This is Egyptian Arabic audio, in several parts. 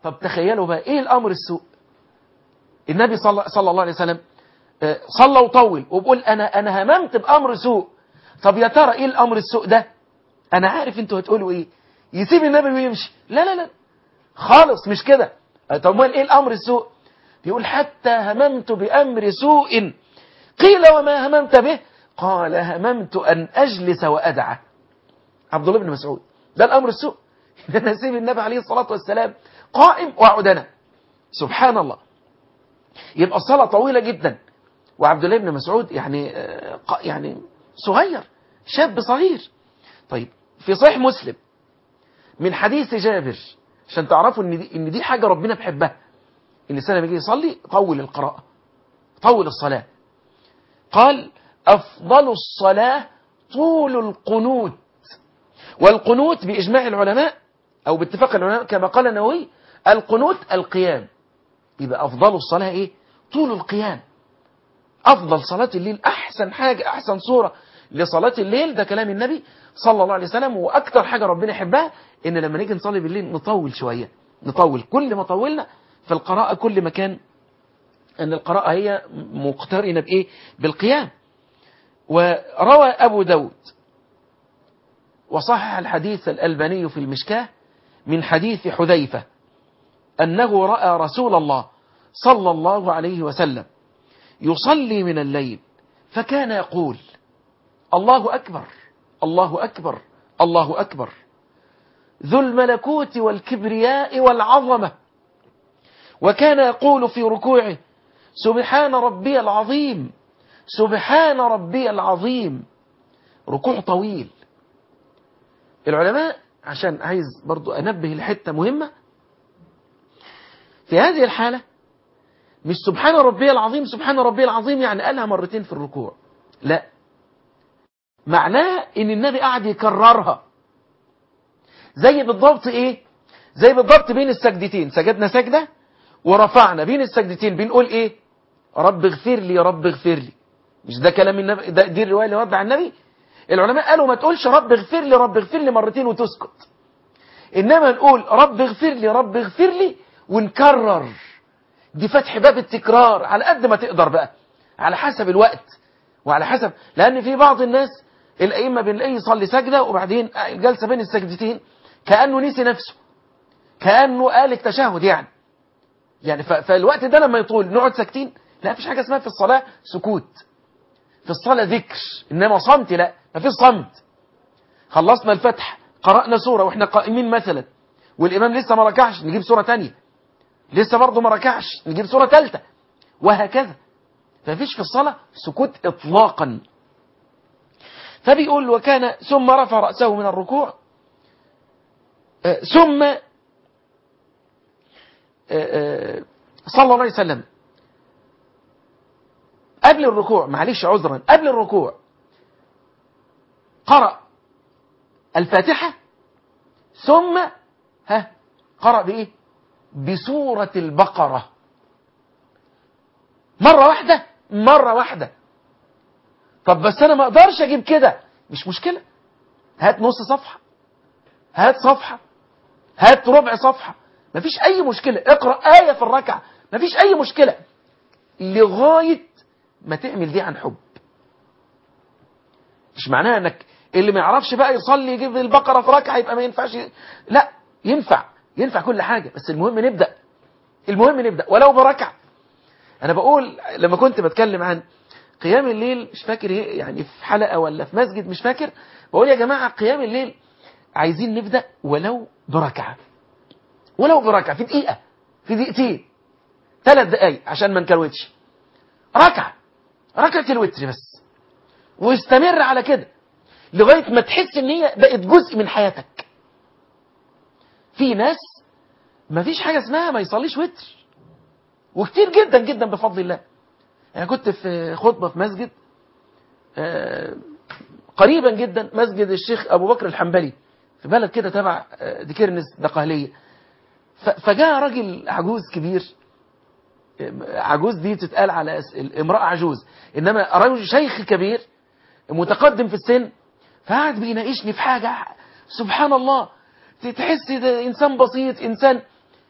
طب تخيلوا بقى ايه الامر السوء النبي صلى, صلى الله عليه وسلم آه، صلى وطول وبقول انا انا هممت بامر سوء طب يا ترى ايه الامر السوء ده انا عارف انتوا هتقولوا ايه يسيب النبي ويمشي لا لا لا خالص مش كده آه، طب امال ايه الامر السوء يقول حتى هممت بامر سوء قيل وما هممت به قال هممت ان اجلس وادعه عبد الله بن مسعود ده الامر السوء ان انا اسيب النبي عليه الصلاه والسلام قائم واقعد انا سبحان الله يبقى الصلاه طويله جدا وعبد الله بن مسعود يعني آه، ق- يعني صغير شاب صغير طيب في صحيح مسلم من حديث جابر عشان تعرفوا ان دي, إن دي حاجه ربنا بيحبها الانسان لما يجي يصلي طول القراءه طول الصلاه قال افضل الصلاه طول القنوت والقنوت باجماع العلماء او باتفاق العلماء كما قال النووي القنوت القيام يبقى افضل الصلاه ايه طول القيام افضل صلاه الليل احسن حاجه احسن صوره لصلاه الليل ده كلام النبي صلى الله عليه وسلم واكتر حاجه ربنا يحبها ان لما نيجي نصلي بالليل نطول شويه نطول كل ما طولنا في القراءه كل ما كان ان القراءه هي مقترنه بايه بالقيام وروى ابو داود وصحح الحديث الالباني في المشكاه من حديث حذيفه انه راى رسول الله صلى الله عليه وسلم يصلي من الليل فكان يقول الله أكبر الله أكبر الله أكبر ذو الملكوت والكبرياء والعظمة وكان يقول في ركوعه سبحان ربي العظيم سبحان ربي العظيم ركوع طويل العلماء عشان عايز برضو أنبه لحتة مهمة في هذه الحالة مش سبحان ربي العظيم سبحان ربي العظيم يعني قالها مرتين في الركوع لا معناه ان النبي قاعد يكررها زي بالضبط ايه زي بالضبط بين السجدتين سجدنا سجدة ورفعنا بين السجدتين بنقول ايه رب اغفر لي يا رب اغفر لي مش ده كلام النبي ده دي الروايه اللي ورد عن النبي العلماء قالوا ما تقولش رب اغفر لي رب اغفر لي مرتين وتسكت انما نقول رب اغفر لي رب اغفر لي ونكرر دي فتح باب التكرار على قد ما تقدر بقى على حسب الوقت وعلى حسب لان في بعض الناس الائمه بنلاقيه يصلي سجده وبعدين الجلسه بين السجدتين كانه نسي نفسه كانه قال التشهد يعني يعني ف- فالوقت ده لما يطول نقعد ساكتين لا مفيش حاجه اسمها في الصلاه سكوت في الصلاه ذكر انما صمت لا مفيش صمت خلصنا الفتح قرانا سوره واحنا قائمين مثلا والامام لسه ما ركعش نجيب سوره تانية لسه برضه ما ركعش نجيب سوره ثالثه وهكذا فمفيش في الصلاه سكوت اطلاقا فبيقول وكان ثم رفع راسه من الركوع آه، ثم آه، آه، صلى الله عليه وسلم قبل الركوع معلش عذرا قبل الركوع قرأ الفاتحة ثم ها قرأ بإيه بسورة البقرة مرة واحدة مرة واحدة طب بس أنا ما أقدرش أجيب كده مش مشكلة هات نص صفحة هات صفحة هات ربع صفحة مفيش أي مشكلة اقرأ آية في الركعة مفيش أي مشكلة لغاية ما تعمل دي عن حب مش معناها انك اللي ما يعرفش بقى يصلي يجيب البقرة في ركعة يبقى ما ينفعش لا ينفع ينفع كل حاجة بس المهم نبدأ المهم نبدأ ولو بركعة انا بقول لما كنت بتكلم عن قيام الليل مش فاكر ايه يعني في حلقة ولا في مسجد مش فاكر بقول يا جماعة قيام الليل عايزين نبدأ ولو بركعة ولو بركعة في دقيقة في دقيقتين ثلاث دقايق عشان ما نكروتش ركعة ركعة الوتر بس واستمر على كده لغاية ما تحس ان هي بقت جزء من حياتك في ناس ما فيش حاجة اسمها ما يصليش وتر وكتير جدا جدا بفضل الله انا كنت في خطبة في مسجد آه، قريبا جدا مسجد الشيخ ابو بكر الحنبلي في بلد كده تبع آه، ديكيرنس دقهلية ف- فجاء راجل عجوز كبير عجوز دي تتقال على أس- امرأة عجوز إنما رجل شيخ كبير متقدم في السن فقعد بيناقشني في حاجة سبحان الله تحس ده إنسان بسيط إنسان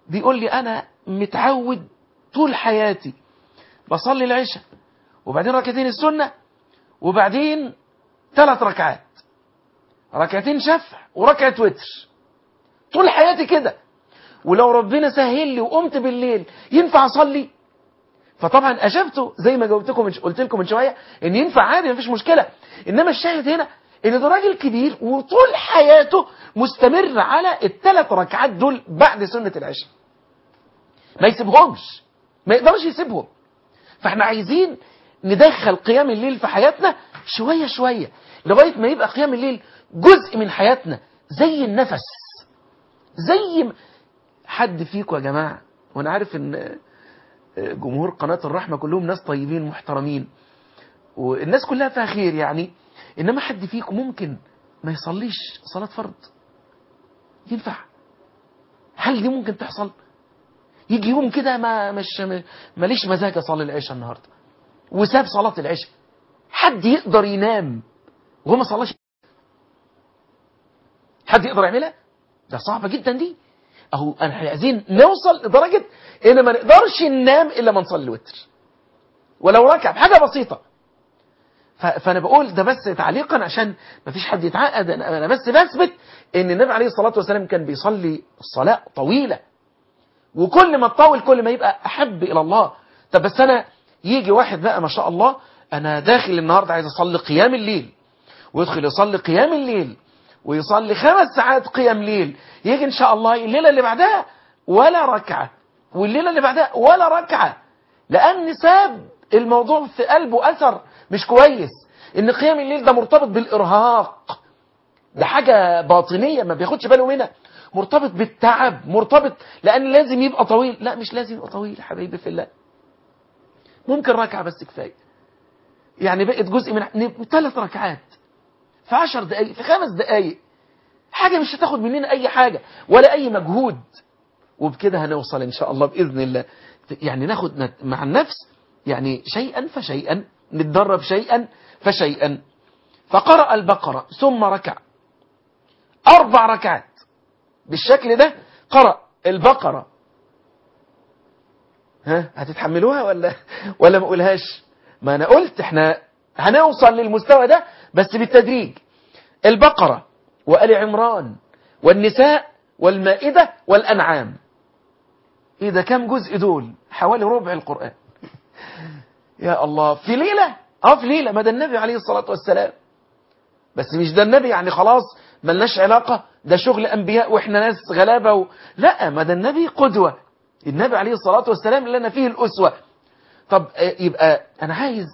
بيقول لي أنا متعود طول حياتي بصلي العشاء وبعدين ركعتين السنة وبعدين ثلاث ركعات ركعتين شفع وركعة وتر طول حياتي كده ولو ربنا سهل لي وقمت بالليل ينفع أصلي فطبعا أجبته زي ما جاوبتكم من قلت لكم من شوية إن ينفع عادي مفيش مشكلة إنما الشاهد هنا إن ده راجل كبير وطول حياته مستمر على الثلاث ركعات دول بعد سنة العشاء ما يسيبهمش ما يقدرش يسيبهم فاحنا عايزين ندخل قيام الليل في حياتنا شوية شوية لغاية ما يبقى قيام الليل جزء من حياتنا زي النفس زي ما حد فيكم يا جماعة وانا عارف ان جمهور قناة الرحمة كلهم ناس طيبين محترمين والناس كلها فيها خير يعني انما حد فيكم ممكن ما يصليش صلاة فرض ينفع هل دي ممكن تحصل يجي يوم كده ما مش ماليش مزاج اصلي العشاء النهارده وساب صلاة العشاء حد يقدر ينام وهو ما صلاش حد يقدر يعملها ده صعبة جدا دي اهو احنا عايزين نوصل لدرجة ان ما نقدرش ننام الا ما نصلي الوتر ولو ركع بحاجة بسيطة فانا بقول ده بس تعليقا عشان ما فيش حد يتعقد انا بس بثبت ان النبي عليه الصلاة والسلام كان بيصلي الصلاة طويلة وكل ما تطول كل ما يبقى احب الى الله طب بس انا يجي واحد بقى ما شاء الله انا داخل النهارده عايز اصلي قيام الليل ويدخل يصلي قيام الليل ويصلي خمس ساعات قيام ليل يجي ان شاء الله الليله اللي بعدها ولا ركعه والليله اللي بعدها ولا ركعه لان ساب الموضوع في قلبه اثر مش كويس ان قيام الليل ده مرتبط بالارهاق ده حاجه باطنيه ما بياخدش باله منها مرتبط بالتعب مرتبط لان لازم يبقى طويل لا مش لازم يبقى طويل حبيبي في الله ممكن ركعه بس كفايه يعني بقت جزء من ثلاث ركعات في عشر دقايق في خمس دقايق حاجة مش هتاخد مننا أي حاجة ولا أي مجهود وبكده هنوصل إن شاء الله بإذن الله يعني ناخد مع النفس يعني شيئا فشيئا نتدرب شيئا فشيئا فقرأ البقرة ثم ركع أربع ركعات بالشكل ده قرأ البقرة ها هتتحملوها ولا ولا ما اقولهاش ما انا قلت احنا هنوصل للمستوى ده بس بالتدريج البقرة وآل عمران والنساء والمائدة والأنعام إيه ده كم جزء دول حوالي ربع القرآن يا الله في ليلة اه في ليلة ما ده النبي عليه الصلاة والسلام بس مش ده النبي يعني خلاص ملناش علاقة ده شغل أنبياء وإحنا ناس غلابة و... لا ما ده النبي قدوة النبي عليه الصلاة والسلام لنا فيه الأسوة طب يبقى أنا عايز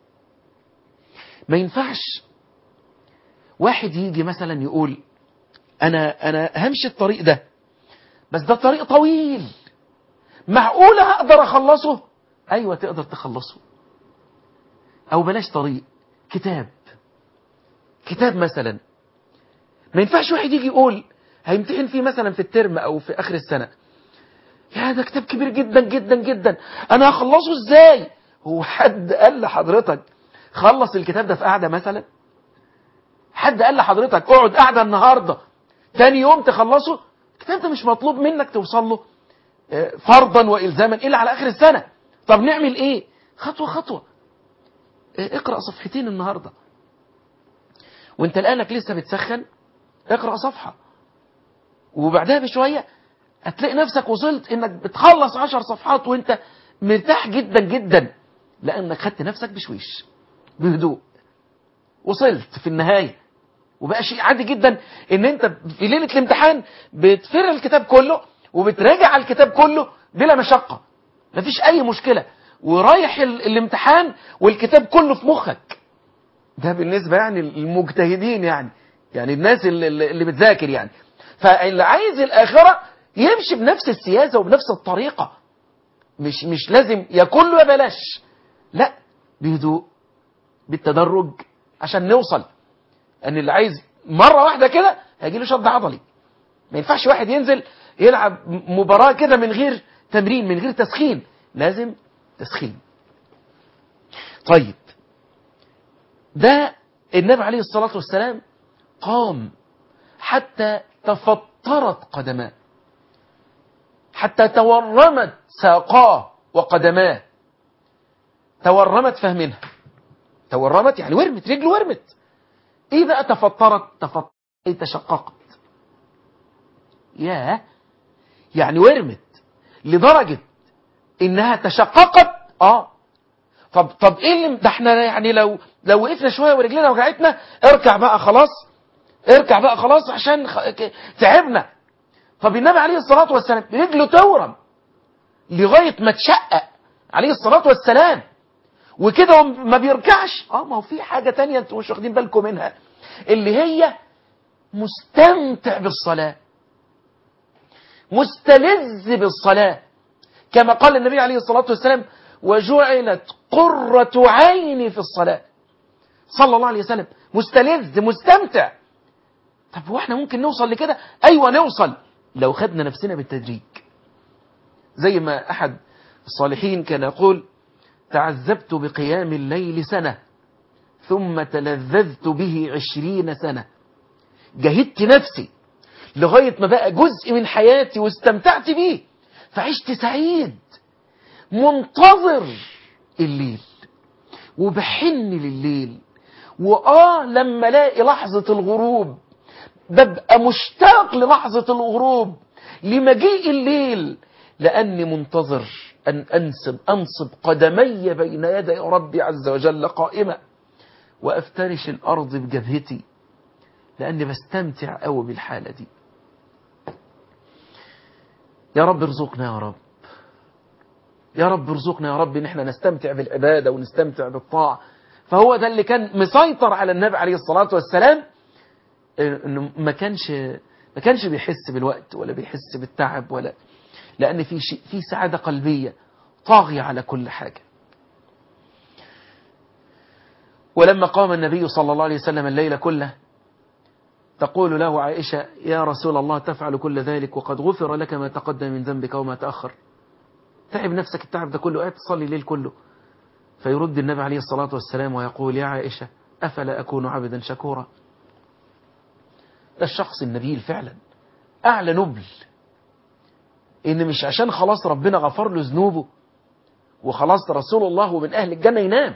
ما ينفعش واحد يجي مثلا يقول أنا, أنا همشي الطريق ده بس ده طريق طويل معقولة هقدر أخلصه أيوة تقدر تخلصه أو بلاش طريق كتاب كتاب مثلا ما ينفعش واحد يجي يقول هيمتحن فيه مثلا في الترم أو في آخر السنة يا ده كتاب كبير جدا جدا جدا أنا هخلصه إزاي هو حد قال لحضرتك خلص الكتاب ده في قعدة مثلا حد قال لحضرتك اقعد قعدة النهاردة تاني يوم تخلصه الكتاب ده مش مطلوب منك توصل له فرضا وإلزاما إلا على آخر السنة طب نعمل إيه خطوة خطوة اقرأ صفحتين النهاردة وانت لقالك لسه بتسخن اقرأ صفحة وبعدها بشوية هتلاقي نفسك وصلت انك بتخلص عشر صفحات وانت مرتاح جدا جدا لانك خدت نفسك بشويش بهدوء وصلت في النهاية وبقى شيء عادي جدا ان انت في ليلة الامتحان بتفر الكتاب كله وبتراجع الكتاب كله بلا مشقة مفيش اي مشكلة ورايح الامتحان والكتاب كله في مخك ده بالنسبة يعني المجتهدين يعني يعني الناس اللي, اللي بتذاكر يعني فاللي عايز الآخرة يمشي بنفس السياسة وبنفس الطريقة مش مش لازم يا كله يا بلاش لا بهدوء بالتدرج عشان نوصل ان اللي عايز مرة واحدة كده هيجي له شد عضلي ما ينفعش واحد ينزل يلعب مباراة كده من غير تمرين من غير تسخين لازم تسخين طيب ده النبي عليه الصلاة والسلام قام حتى تفطرت قدماه حتى تورمت ساقاه وقدماه تورمت فهمنها تورمت يعني ورمت رجله ورمت إذا تفطرت تفطرت أي تشققت ياه يعني ورمت لدرجة إنها تشققت آه طب طب ايه اللي ده احنا يعني لو لو وقفنا شويه ورجلنا وجعتنا اركع بقى خلاص اركع بقى خلاص عشان خ... تعبنا طب النبي عليه الصلاه والسلام رجله تورم لغايه ما تشقق عليه الصلاه والسلام وكده ما بيركعش اه ما هو في حاجه تانية انتوا مش واخدين بالكم منها اللي هي مستمتع بالصلاه مستلذ بالصلاه كما قال النبي عليه الصلاه والسلام وجعلت قرة عيني في الصلاة صلى الله عليه وسلم مستلذ مستمتع طب واحنا ممكن نوصل لكده ايوه نوصل لو خدنا نفسنا بالتدريج زي ما احد الصالحين كان يقول تعذبت بقيام الليل سنة ثم تلذذت به عشرين سنة جهدت نفسي لغاية ما بقى جزء من حياتي واستمتعت بيه فعشت سعيد منتظر الليل وبحن لليل وآه لما الاقي لحظة الغروب ببقى مشتاق للحظة الغروب لمجيء الليل لأني منتظر أن أنسب أنصب قدمي بين يدي ربي عز وجل قائمة وأفترش الأرض بجبهتي لأني بستمتع أوي بالحالة دي يا رب ارزقنا يا رب يا رب ارزقنا يا رب ان احنا نستمتع بالعبادة ونستمتع بالطاعة فهو ده اللي كان مسيطر على النبي عليه الصلاة والسلام انه ما كانش ما كانش بيحس بالوقت ولا بيحس بالتعب ولا لان في شيء في سعادة قلبية طاغية على كل حاجة ولما قام النبي صلى الله عليه وسلم الليل كله تقول له عائشة يا رسول الله تفعل كل ذلك وقد غفر لك ما تقدم من ذنبك وما تأخر تعب نفسك التعب ده كله قاعد تصلي الليل كله فيرد النبي عليه الصلاة والسلام ويقول يا عائشة أفلا أكون عبدا شكورا ده الشخص النبيل فعلا أعلى نبل إن مش عشان خلاص ربنا غفر له ذنوبه وخلاص رسول الله ومن أهل الجنة ينام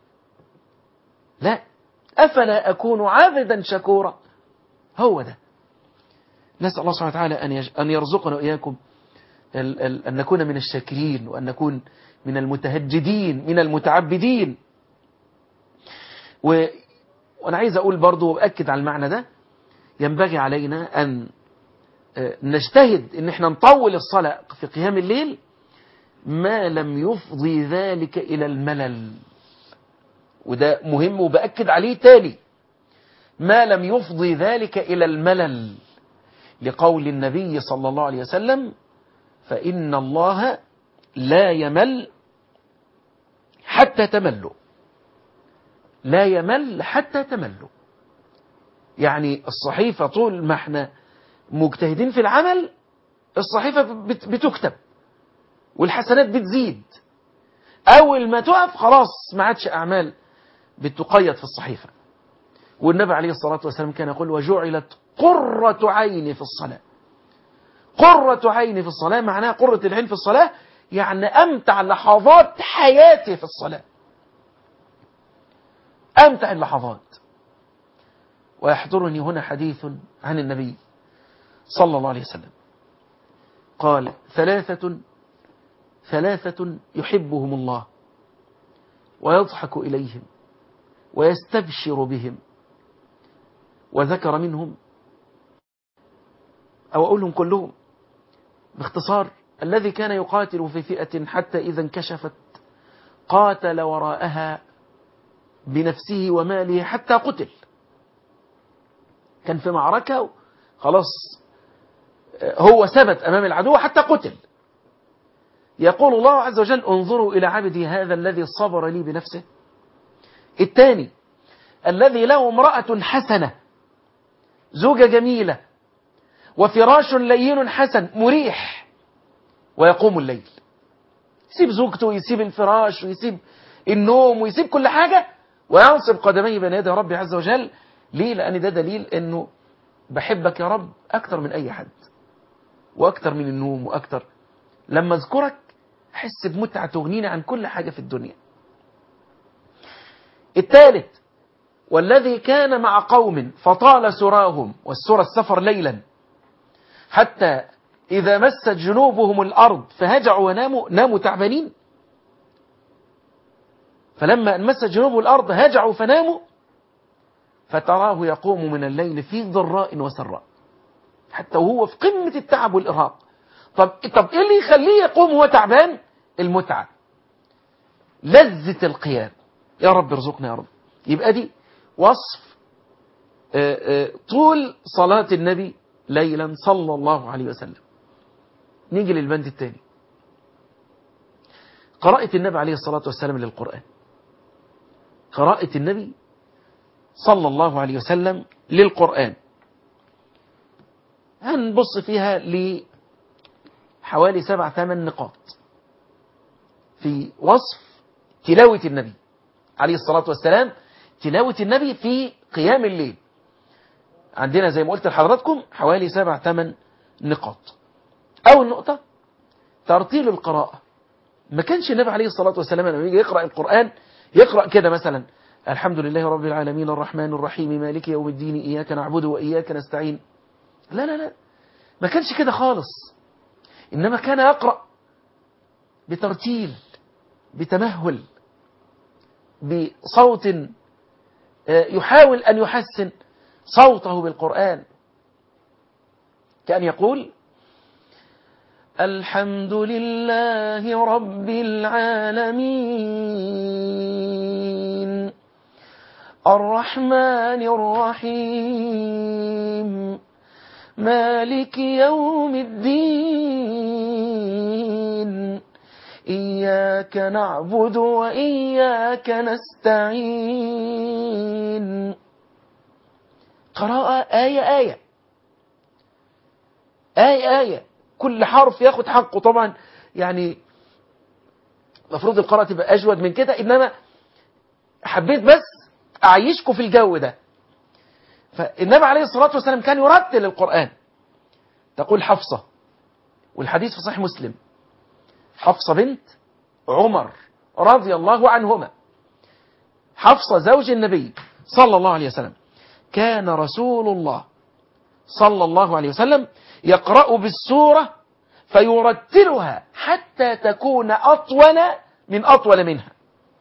لا أفلا أكون عبدا شكورا هو ده نسأل الله سبحانه وتعالى أن أن يرزقنا وإياكم أن نكون من الشاكرين وأن نكون من المتهجدين من المتعبدين و... وأنا عايز أقول برضو وأكد على المعنى ده ينبغي علينا أن نجتهد أن احنا نطول الصلاة في قيام الليل ما لم يفضي ذلك إلى الملل وده مهم وبأكد عليه تاني ما لم يفضي ذلك إلى الملل لقول النبي صلى الله عليه وسلم فإن الله لا يمل حتى تملوا لا يمل حتى تملوا يعني الصحيفة طول ما احنا مجتهدين في العمل الصحيفة بتكتب والحسنات بتزيد أول ما تقف خلاص ما عادش أعمال بتقيد في الصحيفة والنبي عليه الصلاة والسلام كان يقول وجعلت قرة عيني في الصلاة قرة عيني في الصلاة معناها قرة العين في الصلاة يعني أمتع لحظات حياتي في الصلاة أمتع اللحظات ويحضرني هنا حديث عن النبي صلى الله عليه وسلم قال ثلاثة ثلاثة يحبهم الله ويضحك إليهم ويستبشر بهم وذكر منهم أو أقولهم كلهم باختصار الذي كان يقاتل في فئة حتى إذا انكشفت قاتل وراءها بنفسه وماله حتى قتل كان في معركة خلاص هو ثبت أمام العدو حتى قتل يقول الله عز وجل انظروا إلى عبدي هذا الذي صبر لي بنفسه الثاني الذي له امرأة حسنة زوجة جميلة وفراش لين حسن مريح ويقوم الليل يسيب زوجته ويسيب الفراش ويسيب النوم ويسيب كل حاجة وينصب قدميه بين يدي ربي عز وجل ليه لأن ده دليل أنه بحبك يا رب أكتر من أي حد وأكتر من النوم وأكتر لما اذكرك احس بمتعة تغنيني عن كل حاجة في الدنيا الثالث والذي كان مع قوم فطال سراهم والسرى السفر ليلا حتى إذا مست جنوبهم الأرض فهجعوا وناموا ناموا تعبانين فلما أن مست جنوب الأرض هجعوا فناموا فتراه يقوم من الليل في ضراء وسراء حتى وهو في قمة التعب والإرهاق طب طب إيه اللي يخليه يقوم وهو تعبان المتعة لذة القيام يا رب ارزقنا يا رب يبقى دي وصف آآ آآ طول صلاة النبي ليلا صلى الله عليه وسلم نيجي للبند الثاني قراءة النبي عليه الصلاة والسلام للقرآن قراءة النبي صلى الله عليه وسلم للقرآن هنبص فيها لحوالي سبع ثمان نقاط في وصف تلاوة النبي عليه الصلاة والسلام تلاوة النبي في قيام الليل عندنا زي ما قلت لحضراتكم حوالي سبع ثمان نقاط أول نقطة ترتيل القراءة ما كانش النبي عليه الصلاة والسلام لما يجي يقرأ القرآن يقرأ كده مثلا الحمد لله رب العالمين الرحمن الرحيم مالك يوم الدين إياك نعبد وإياك نستعين لا لا لا ما كانش كده خالص إنما كان يقرأ بترتيل بتمهل بصوت يحاول أن يحسن صوته بالقرآن كأن يقول الحمد لله رب العالمين الرحمن الرحيم مالك يوم الدين إياك نعبد وإياك نستعين قراءة آية آية آية آية كل حرف ياخد حقه طبعا يعني المفروض القراءة تبقى أجود من كده إنما حبيت بس أعيشكم في الجو ده فالنبي عليه الصلاة والسلام كان يرتل القرآن تقول حفصة والحديث في صحيح مسلم حفصة بنت عمر رضي الله عنهما حفصة زوج النبي صلى الله عليه وسلم كان رسول الله صلى الله عليه وسلم يقرأ بالسورة فيرتلها حتى تكون أطول من أطول منها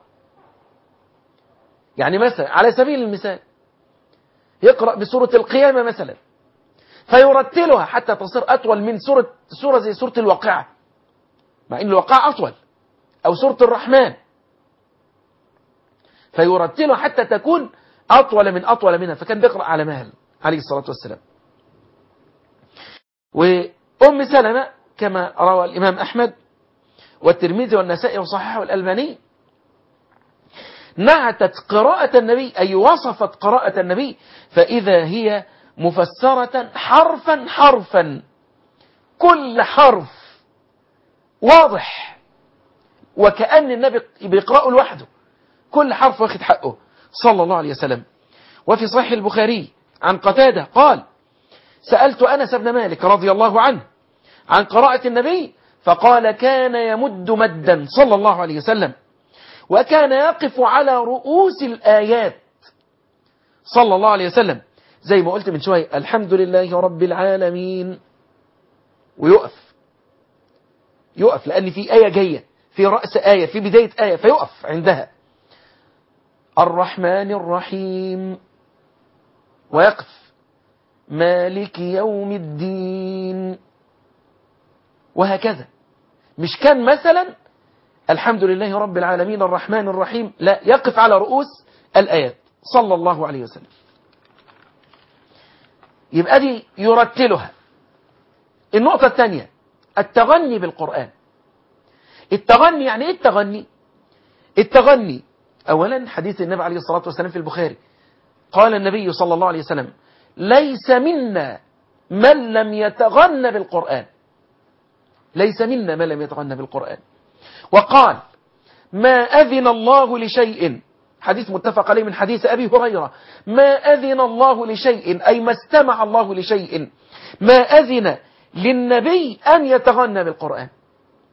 يعني مثلا على سبيل المثال يقرأ بسورة القيامة مثلا فيرتلها حتى تصير أطول من سورة, سورة زي سورة الواقعة مع أن الواقعة أطول أو سورة الرحمن فيرتلها حتى تكون أطول من أطول منها فكان بيقرأ على مهل عليه الصلاة والسلام وأم سلمة كما روى الإمام أحمد والترمذي والنسائي وصححه الألباني نعتت قراءة النبي أي وصفت قراءة النبي فإذا هي مفسرة حرفا حرفا كل حرف واضح وكأن النبي بيقرأه لوحده كل حرف واخد حقه صلى الله عليه وسلم وفي صحيح البخاري عن قتادة قال سألت أنس بن مالك رضي الله عنه عن قراءة النبي فقال كان يمد مدا صلى الله عليه وسلم وكان يقف على رؤوس الآيات صلى الله عليه وسلم زي ما قلت من شوية الحمد لله رب العالمين ويقف يقف لأن في آية جاية في رأس آية في بداية آية فيقف عندها الرحمن الرحيم ويقف مالك يوم الدين وهكذا مش كان مثلا الحمد لله رب العالمين الرحمن الرحيم لا يقف على رؤوس الآيات صلى الله عليه وسلم يبقى دي يرتلها النقطة الثانية التغني بالقرآن التغني يعني ايه التغني التغني اولا حديث النبي عليه الصلاة والسلام في البخاري قال النبي صلى الله عليه وسلم ليس منا من لم يتغنى بالقرآن ليس منا من لم يتغنى بالقرآن وقال ما أذن الله لشيء حديث متفق عليه من حديث أبي هريرة ما أذن الله لشيء أي ما استمع الله لشيء ما أذن للنبي أن يتغنى بالقرآن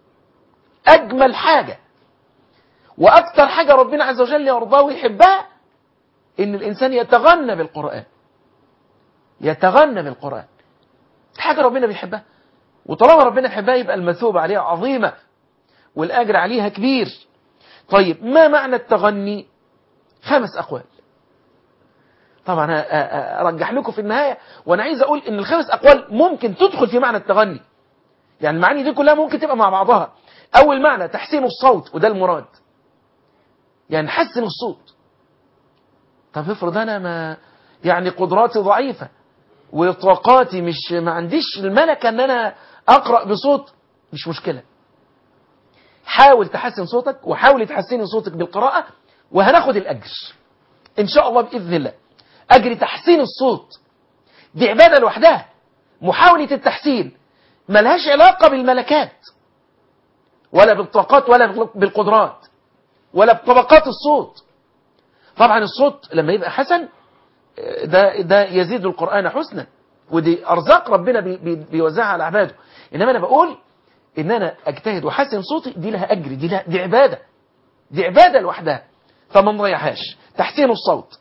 أجمل حاجة وأكثر حاجة ربنا عز وجل يرضاه ويحبها إن الإنسان يتغنى بالقرآن يتغنى بالقرآن حاجة ربنا بيحبها وطالما ربنا يحبها يبقى المثوبة عليها عظيمة والأجر عليها كبير طيب ما معنى التغني خمس أقوال طبعا أرجح لكم في النهاية وأنا عايز أقول إن الخمس أقوال ممكن تدخل في معنى التغني يعني المعاني دي كلها ممكن تبقى مع بعضها أول معنى تحسين الصوت وده المراد يعني نحسن الصوت طب افرض أنا ما يعني قدراتي ضعيفة وطاقاتي مش ما عنديش الملكة ان انا اقرأ بصوت مش مشكلة حاول تحسن صوتك وحاول تحسني صوتك بالقراءة وهناخد الاجر ان شاء الله باذن الله اجر تحسين الصوت دي عبادة لوحدها محاولة التحسين ملهاش علاقة بالملكات ولا بالطاقات ولا بالقدرات ولا بطبقات الصوت طبعا الصوت لما يبقى حسن ده ده يزيد القرآن حسنا ودي أرزاق ربنا بي بي بيوزعها على عباده إنما أنا بقول إن أنا أجتهد وحسن صوتي دي لها أجر دي, لها دي عبادة دي عبادة لوحدها فما نضيعهاش تحسين الصوت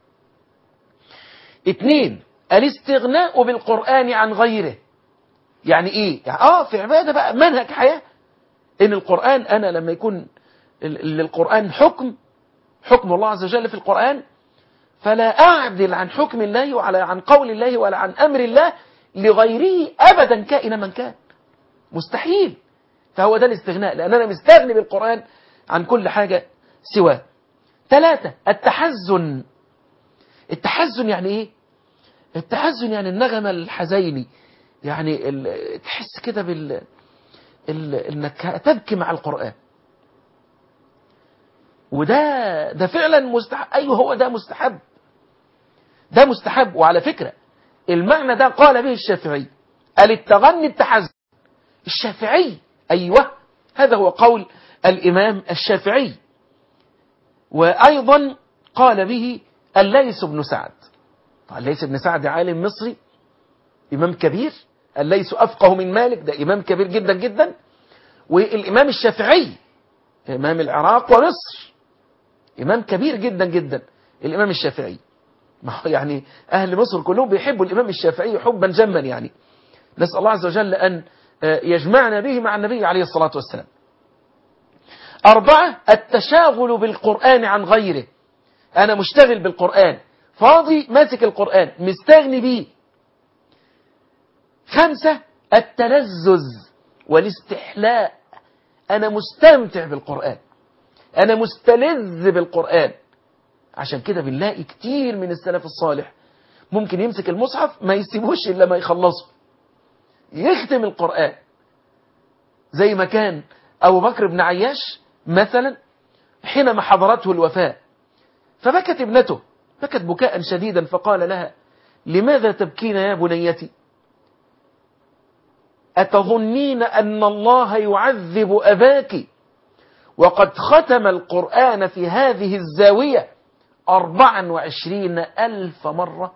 اتنين الاستغناء بالقرآن عن غيره يعني ايه يعني اه في عبادة بقى منهج حياة ان القرآن انا لما يكون للقرآن حكم حكم الله عز وجل في القرآن فلا أعدل عن حكم الله ولا عن قول الله ولا عن أمر الله لغيره أبدا كائن من كان مستحيل فهو ده الاستغناء لأن أنا مستغني بالقرآن عن كل حاجة سواه ثلاثة التحزن التحزن يعني إيه التحزن يعني النغمة الحزيني يعني تحس كده بال ال... انك تبكي مع القرآن وده ده فعلا مستحب ايوه هو ده مستحب ده مستحب وعلى فكرة المعنى ده قال به الشافعي قال التغني التحزن الشافعي أيوة هذا هو قول الإمام الشافعي وأيضا قال به الليث بن سعد الليث بن سعد عالم مصري إمام كبير الليث أفقه من مالك ده إمام كبير جدا جدا والإمام الشافعي إمام العراق ومصر إمام كبير جدا جدا الإمام الشافعي ما هو يعني أهل مصر كلهم بيحبوا الإمام الشافعي حبا جما يعني نسأل الله عز وجل أن يجمعنا به مع النبي عليه الصلاة والسلام أربعة التشاغل بالقرآن عن غيره أنا مشتغل بالقرآن فاضي ماسك القرآن مستغني بيه خمسة التلذذ والاستحلاء أنا مستمتع بالقرآن أنا مستلذ بالقرآن عشان كده بنلاقي كتير من السلف الصالح ممكن يمسك المصحف ما يسيبوش إلا ما يخلصه يختم القرآن زي ما كان أبو بكر بن عياش مثلا حينما حضرته الوفاة فبكت ابنته بكت بكاء شديدا فقال لها لماذا تبكين يا بنيتي أتظنين أن الله يعذب أباك وقد ختم القرآن في هذه الزاوية أربعا وعشرين ألف مرة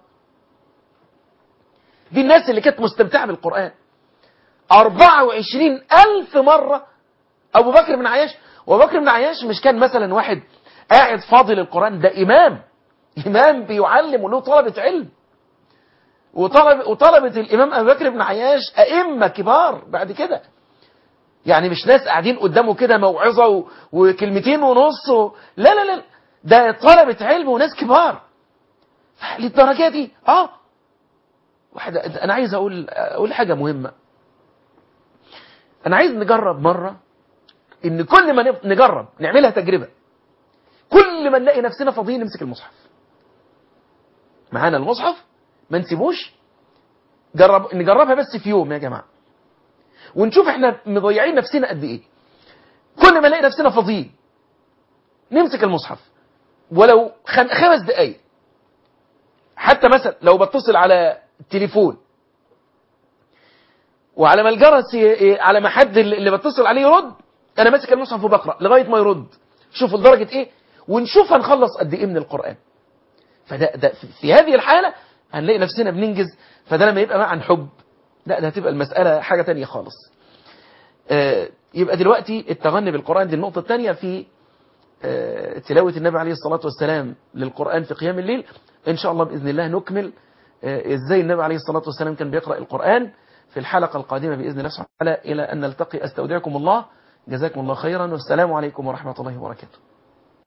دي الناس اللي كانت مستمتعة بالقرآن أربعة وعشرين ألف مرة أبو بكر بن عياش وأبو بكر بن عياش مش كان مثلا واحد قاعد فاضل القرآن ده إمام إمام بيعلم وله طلبة علم وطلب وطلبة الإمام أبو بكر بن عياش أئمة كبار بعد كده يعني مش ناس قاعدين قدامه كده موعظة و... وكلمتين ونص و... لا لا لا ده طلبة علم وناس كبار للدرجة دي اه واحد انا عايز اقول اقول حاجة مهمة انا عايز نجرب مرة ان كل ما نجرب نعملها تجربة كل ما نلاقي نفسنا فاضيين نمسك المصحف معانا المصحف ما نسيبوش جرب نجربها بس في يوم يا جماعة ونشوف احنا مضيعين نفسنا قد ايه كل ما نلاقي نفسنا فاضيين نمسك المصحف ولو خمس دقايق حتى مثلا لو بتصل على التليفون وعلى ما الجرس على ما حد اللي بتصل عليه يرد انا ماسك المصحف وبقرا لغايه ما يرد شوفوا لدرجه ايه ونشوف هنخلص قد ايه من القران فده ده في هذه الحاله هنلاقي نفسنا بننجز فده لما يبقى مع عن حب لا ده هتبقى المساله حاجه تانية خالص آه يبقى دلوقتي التغني بالقرآن دي النقطة الثانية في آه، تلاوة النبي عليه الصلاة والسلام للقرآن في قيام الليل إن شاء الله بإذن الله نكمل آه، إزاي النبي عليه الصلاة والسلام كان بيقرأ القرآن في الحلقة القادمة بإذن الله سبحانه وتعالى إلى أن نلتقي أستودعكم الله جزاكم الله خيرا والسلام عليكم ورحمة الله وبركاته